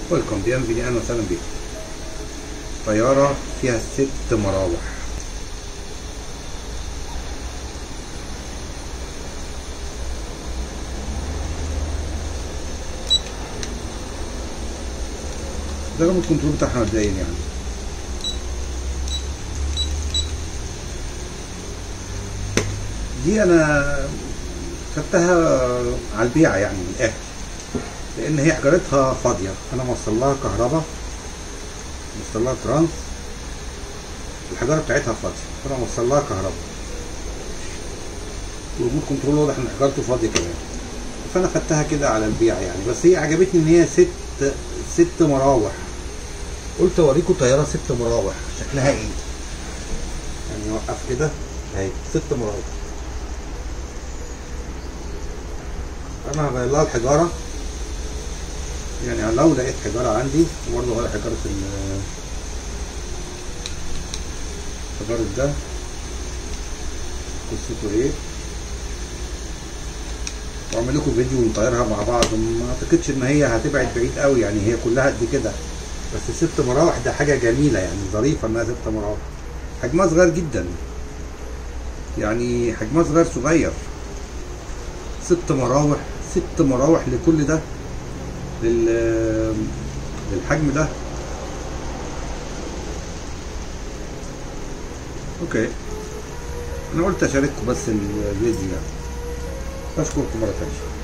ويلكم بيانفيني اهلا وسهلا بيكم طيارة فيها ست مراوح ده ريموت كنترول بتاعها مبدئيا يعني دي انا خدتها على البيعة يعني من الاخر لان هي حجارتها فاضية انا موصل لها كهرباء موصل لها ترانس الحجارة بتاعتها فاضية فانا موصل لها كهرباء والريموت كنترول واضح ان حجارته فاضية كمان فانا خدتها كده على البيعة يعني بس هي عجبتني ان هي ست ست مراوح قلت اوريكم طيارة ست مراوح شكلها ايه يعني اوقف كده اهي ست مراوح انا هغير لها الحجاره يعني لو لقيت حجاره عندي وبرضه غير حجاره ال حجاره ده قصته ايه واعمل لكم فيديو ونطيرها مع بعض ما اعتقدش ان هي هتبعد بعيد قوي يعني هي كلها قد كده بس ست مراوح ده حاجه جميله يعني ظريفه انها ست مراوح حجمها صغير جدا يعني حجمها صغير صغير ست مراوح ست مراوح لكل ده لل للحجم ده اوكي انا قلت اشارككم بس الفيديو يعني بشكركم مره تانيه